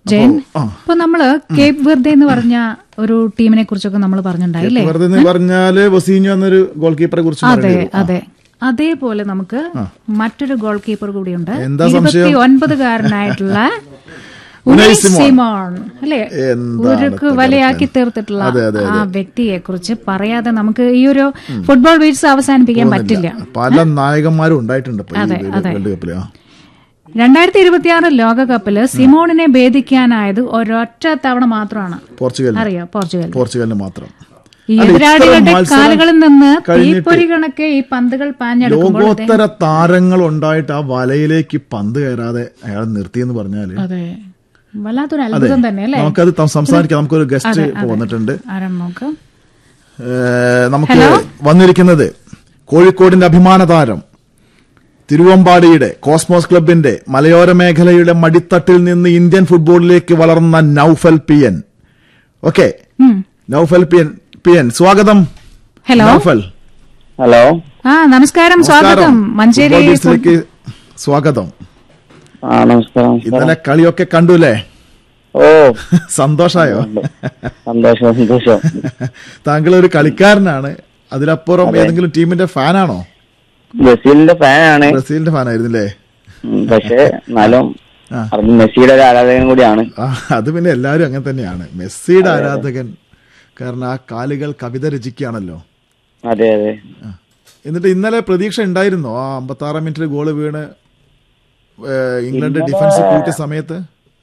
ജയൻ ആ. ഇപ്പൊ നമ്മള് കേപ്പ് വെർദെ എന്ന് പറഞ്ഞ ഒരു ടീമിനെ കുറിച്ചൊക്കെ നമ്മൾ പറഞ്ഞിട്ടുണ്ടായില്ലേ വെറുതെ എന്ന് പറഞ്ഞാല് വസീഞ്ഞു എന്നൊരു ഗോൾ കീപ്പറെ കുറിച്ച് അതെ പറയേണ്ടി വരും. അതെ അതേപോലെ നമുക്ക് മറ്റൊരു ഗോൾ കീപ്പർ കൂടിയുണ്ട് എന്താ ഇരുപത്തി ഒൻപതുകാരനായിട്ടുള്ള ഉനൈ ഉനൈ സിമോൺ. സിമോൺ അല്ലെ എന്താണ് ഉരുക്ക് വലയാക്കി തീർത്തിട്ടുള്ള അതെ, അതെ, ആ വ്യക്തിയെ കുറിച്ച് പറയാതെ നമുക്ക് ഈ ഒരു ഫുട്ബോൾ വീഴ്ച അവസാനിപ്പിക്കാൻ പറ്റില്ല പല നായകന്മാരും ഉണ്ടായിട്ടുണ്ട് ഇപ്പൊ ഈ അതെ, അതെ. വേൾഡ് കപ്പില് ആ. രണ്ടായിരത്തി ഇരുപത്തിയാറ് ലോകകപ്പില് സിമോണിനെ ഭേദിക്കാനായത് ഒരൊറ്റ തവണ മാത്രമാണ് പോർച്ചുഗൽ അറിയോ പോർച്ചുഗൽ പോർച്ചുഗലിന് മാത്രം ഈ അല്ല, ഇത്ര എതിരാളികളുടെ മത്സരം കാലുകളിൽ നിന്ന് കഴിഞ്ഞിട്ട് തീപ്പൊരി കണക്കെ ഈ പന്തുകൾ പാഞ്ഞെടുക്കുമ്പോൾ ലോകോത്തര താരങ്ങൾ ഉണ്ടായിട്ട് ആ വലയിലേക്ക് പന്ത് കയറാതെ അയാൾ നിർത്തിയെന്ന് പറഞ്ഞാല് അതെ വല്ലാത്തൊരു അത്ഭുതം തന്നെ അല്ലേ നമുക്കത് ത- സംസാരിക്കാം നമുക്കൊരു ഗസ്റ്റ് വന്നിട്ടുണ്ട് ആരാണ് നോക്ക് ഏഹ് നമുക്ക് വന്നിരിക്കുന്നത് കോഴിക്കോടിന്റെ അഭിമാന താരം തിരുവമ്പാടിയുടെ കോസ്മോസ് ക്ലബിന്റെ മലയോര മേഖലയുടെ മടിത്തട്ടിൽ നിന്ന് ഇന്ത്യൻ ഫുട്ബോളിലേക്ക് വളർന്ന നൌഫൽ പി എൻ ഓക്കെ ഉം. Naufal P N P N സ്വാഗതം ഹലോ നൌഫൽ ഹലോ ആ നമസ്കാരം സ്വാഗതം മഞ്ചേരി ഫുട്ബോൾ ബീച്ചിലേക്ക് സ്വാഗതം ആ നമസ്കാരം നമസ്കാരം. ഇന്നലെ കളിയൊക്കെ കണ്ടുല്ലേ ഓ സന്തോഷായോ സന്തോഷം സന്തോഷം താങ്കൾ ഒരു കളിക്കാരനാണ് അതിലപ്പുറം ഏതെങ്കിലും ടീമിന്റെ ഫാനാണോ ബ്രസീലിന്റെ ഫാനാണ് ബ്രസീലിന്റെ ഫാനായിരുന്നില്ലേ ഉം, പക്ഷേ എന്നാലും ആ. അത് മെസ്സിയുടെ ഒരു ആരാധകൻ കൂടിയാണ് ആ, അത് പിന്നെ എല്ലാവരും അങ്ങനെ തന്നെയാണ് മെസ്സിയുടെ ആരാധകൻ കാരണം ആ കാലുകൾ കവിത രചിക്കുകയാണല്ലോ അതെ അതെ ആ. എന്നിട്ട് ഇന്നലെ പ്രതീക്ഷ ഉണ്ടായിരുന്നോ ആ അമ്പത്തി ആറാം മിനിറ്റിൽ ഗോള് വീണ് ഏ, ഇംഗ്ലണ്ട് ഡിഫൻസ് കൂട്ടിയ സമയത്ത്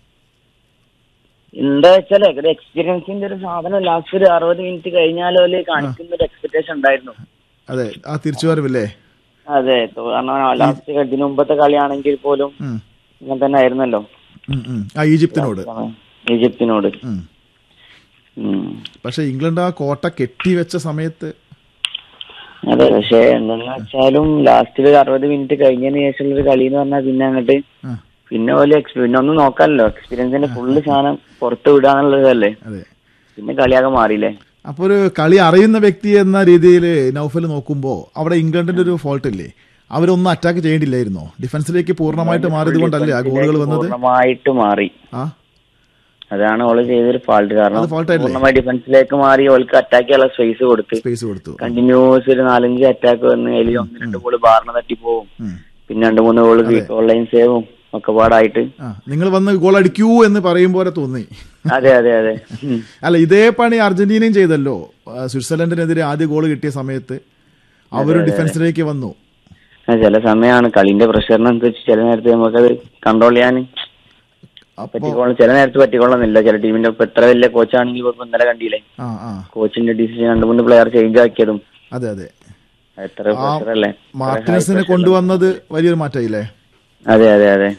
എന്താ വെച്ചാല് ഒരു എക്സ്പീരിയൻസിന്റെ ഒരു സാധനം ലാസ്റ്റ് ഒരു അറുപത് മിനിറ്റ് കഴിഞ്ഞാലോ കാണിക്കുന്ന ഒരു എക്സ്പെക്ടേഷൻ ഉണ്ടായിരുന്നു അതെ ആ തിരിച്ചുവരവില്ലേ അതെ കാരണം ലാസ്റ്റ് ഇതിനു മുമ്പത്തെ കളിയാണെങ്കിൽ പോലും ഉം. ഇങ്ങനെ തന്നെ ആയിരുന്നല്ലോ ഉം, ഉം. ആ ഈജിപ്തിനോട് ഈജിപ്തിനോട് ഉം. ഉം. പക്ഷെ ഇംഗ്ലണ്ട് ആ കോട്ട കെട്ടിവെച്ച സമയത്ത് അതെ പക്ഷെ എന്തെന്ന് വെച്ചാലും ലാസ്റ്റിൽ ഒരു അറുപത് മിനിറ്റ് കഴിഞ്ഞതിന് ശേഷമുള്ള ഒരു കളി എന്ന് പറഞ്ഞാൽ പിന്നെ അങ്ങോട്ട് ആ, പിന്നെ പോലെ പിന്നെ ഒന്നും നോക്കാനല്ലോ എക്സ്പീരിയൻസിന്റെ ഫുള്ള് സാധനം പുറത്ത് വിടാന്നുള്ളതല്ലേ അതെ പിന്നെ കളിയാകെ മാറിയില്ലേ അപ്പൊ ഒരു കളി അറിയുന്ന വ്യക്തി എന്ന രീതിയിൽ നൗഫൽ നോക്കുമ്പോ അവിടെ ഇംഗ്ലണ്ടിന്റെ ഒരു ഫോൾട്ട് ഇല്ലേ അവരൊന്നും അറ്റാക്ക് ചെയ്യേണ്ടില്ലായിരുന്നോ ഡിഫൻസിലേക്ക് പൂർണ്ണമായിട്ട് മാറിയത് കൊണ്ടല്ലേ ആ ഗോളുകൾ വന്നത് പൂർണ്ണമായിട്ട് മാറി ആ അതാണ് ഓള് ചെയ്തൊരു ഫാൾട്ട് കാരണം അത് fault ആയില്ലേ? പൂർണ്ണമായി ഡിഫൻസിലേക്ക് മാറി ഓൾക്ക് അറ്റാക്ക് ചെയ്യാനുള്ള സ്പേസ് കൊടുത്ത് സ്പേസ് കൊടുത്തു കണ്ടിന്യൂസ് ഒരു നാലഞ്ച് അറ്റാക്ക് വന്ന് അതിൽ ഒന്ന് രണ്ട് ഗോള് ബാറിന് തട്ടി പോവും ഉം. പിന്നെ രണ്ട് മൂന്ന് ഗോള് ഓൺലൈൻ സേവും ഒക്കെ പാടായിട്ട് ആ നിങ്ങൾ വന്ന് ഗോൾ അടിക്കൂ എന്ന് പറയും പോലെ തോന്നി അതെ അതെ അതെ ഉം. അല്ല ഇതേ പണി അർജന്റീനയും ചെയ്തല്ലോ ആ, സ്വിറ്റ്സർലൻഡിനെതിരെ ആദ്യ ഗോൾ കിട്ടിയ സമയത്ത് അവർ ഡിഫൻസിലേക്ക് വന്നു ആ, ചില സമയമാണ് കളിന്റെ പ്രഷറിനനുസരിച്ച് ചില നേരത്തെ നമുക്കത് കൺട്രോൾ ചെയ്യാൻ അപ്പൊ പറ്റിക്കോളും ചില നേരത്ത് പറ്റിക്കൊള്ളുന്നില്ല ചില ടീമിന്റെ ഇപ്പൊ എത്ര വലിയ കോച്ചാണെങ്കിൽ ഇപ്പൊ ഇന്നലെ കണ്ടില്ലേ ആ ആ കോച്ചിന്റെ ഡിസിഷൻ രണ്ട് മൂന്ന് പ്ലെയർ ചേഞ്ച് ആക്കിയതും അതെ അതെ എത്ര പ്രഷർ അല്ലേ മാർട്ടിനസിനെ കൊണ്ടുവന്നത് വലിയൊരു മാറ്റമായില്ലേ അതെ അതെ അതെ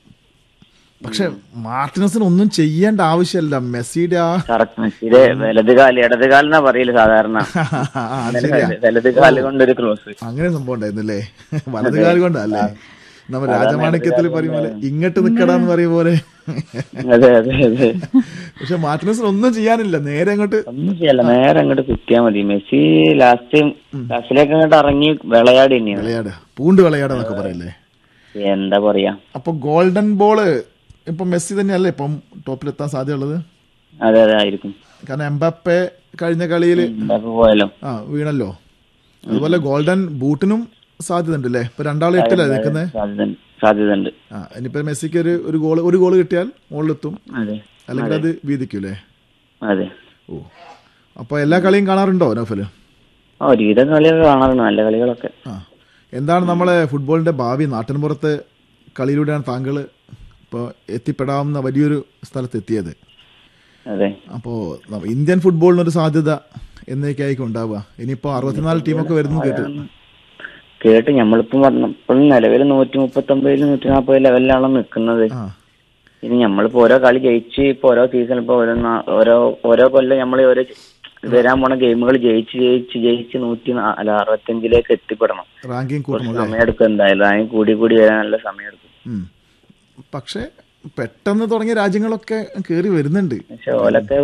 പക്ഷെ മാർട്ടിനസിന് ഒന്നും ചെയ്യേണ്ട ആവശ്യമല്ല മെസ്സിയുടെ ആ കറക്റ്റ് മെസ്സിയുടെ വലത് കാല് ഇടത് കാലെന്നാ പറയില്ല സാധാരണ ആ, അത് ശരിയാ വലത് കാല് കൊണ്ടൊരു ക്രോസ് അങ്ങനെ സംഭവം ഉണ്ടായിരുന്നല്ലേ വലത് കാലം കൊണ്ടല്ലേ നമ്മ രാജമാണിക്യത്തിൽ പറയും പോലെ ഇങ്ങോട്ട് നിക്കടാന്ന് പറയും പോലെ അതെ അതെ അതെ പക്ഷെ മാർട്ടിനസിന് ഒന്നും ചെയ്യാനില്ല നേരെ അങ്ങോട്ട് ഒന്നും ചെയ്യല്ല നേരെ അങ്ങോട്ട് കുത്തിയാ മതി മെസ്സി ലാസ്റ്റ് ലാസ്റ്റിലേക്ക് അങ്ങോട്ട് ഇറങ്ങി വിളയാടി തന്നെയാണ് വിളയാട് പൂണ്ട് വിളയാടെന്നൊക്കെ പറയില്ലേ എന്താ പറയാ അപ്പൊ ഗോൾഡൻ ബോള് ഇപ്പൊ മെസ്സി തന്നെയല്ലേ ഇപ്പം ടോപ്പിലെത്താൻ സാധ്യതയുള്ളത് അതെ അതെ ആയിരിക്കും കാരണം എംബാപ്പെ കഴിഞ്ഞ കളിയിൽ എന്താ പോയാലോ ആ വീണല്ലോ അതുപോലെ ഗോൾഡൻ ബൂട്ടിനും സാധ്യത ഉണ്ട് അല്ലേ ഇപ്പൊ രണ്ടാളും എട്ടിലല്ലേ നിൽക്കുന്നത് സാധ്യത സാധ്യത ഉണ്ട് ആ ഇനിയിപ്പോ മെസ്സിക്ക് ഒരു ഒരു ഗോൾ ഒരു ഗോൾ കിട്ടിയാൽ മുകളിലെത്തും അതെ അല്ലെങ്കിൽ അത് വീതിക്കൂലേ അതെ ഓ അപ്പൊ എല്ലാ കളിയും കാണാറുണ്ടോ നൗഫല് ആ ഒരുവിധം കളിയൊക്കെ കാണാറുണ്ട് നല്ല കളികളൊക്കെ ആ എന്താണ് നമ്മളെ ഫുട്ബോളിന്റെ ഭാവി നാട്ടിൻപുറത്ത് കളിയിലൂടെയാണ് താങ്കൾ ഇപ്പോൾ എത്തിപ്പെടാവുന്ന വലിയൊരു സ്ഥലത്ത് എത്തിയത് അതെ അപ്പോൾ ഇന്ത്യൻ ഫുട്ബോളിനൊരു സാധ്യത എന്നേക്കായിരിക്കും ഉണ്ടാവുക ഇനിയിപ്പോൾ അറുപത്തിനാല് ടീമൊക്കെ വരുന്നു കേട്ടു കേട്ട് നമ്മളിപ്പം പറഞ്ഞപ്പോൾ നിലവിൽ നൂറ്റി മുപ്പത്തി ഒമ്പതിൽ നൂറ്റി നാൽപ്പത് ലെവലിലാണ് നിൽക്കുന്നത് ആ ഇനി നമ്മളിപ്പോ ഓരോ കളി ജയിച്ച് ഇപ്പൊ ഓരോ സീസൺ ഇപ്പൊ ഓരോ നാ- ഓരോ ഓരോ കൊല്ലം നമ്മൾ ഓരോ ജ- വരാൻ പോണ ഗെയിമുകൾ ജയിച്ച് ജയിച്ച് ജയിച്ച് നൂറ്റി നാ- അല്ല അറുപത്തഞ്ചിലേക്ക് എത്തിപ്പെടണം റാങ്കിങ് കൂട്ടണം അല്ലേ സമയം എടുക്കും എന്തായാലും അതിന് കൂടി കൂടി വരാൻ നല്ല സമയം എടുക്കും ഉം. പക്ഷേ പെട്ടെന്ന് തുടങ്ങിയ രാജ്യങ്ങളൊക്കെ കയറി വരുന്നുണ്ട് പക്ഷെ ഓലൊക്കെ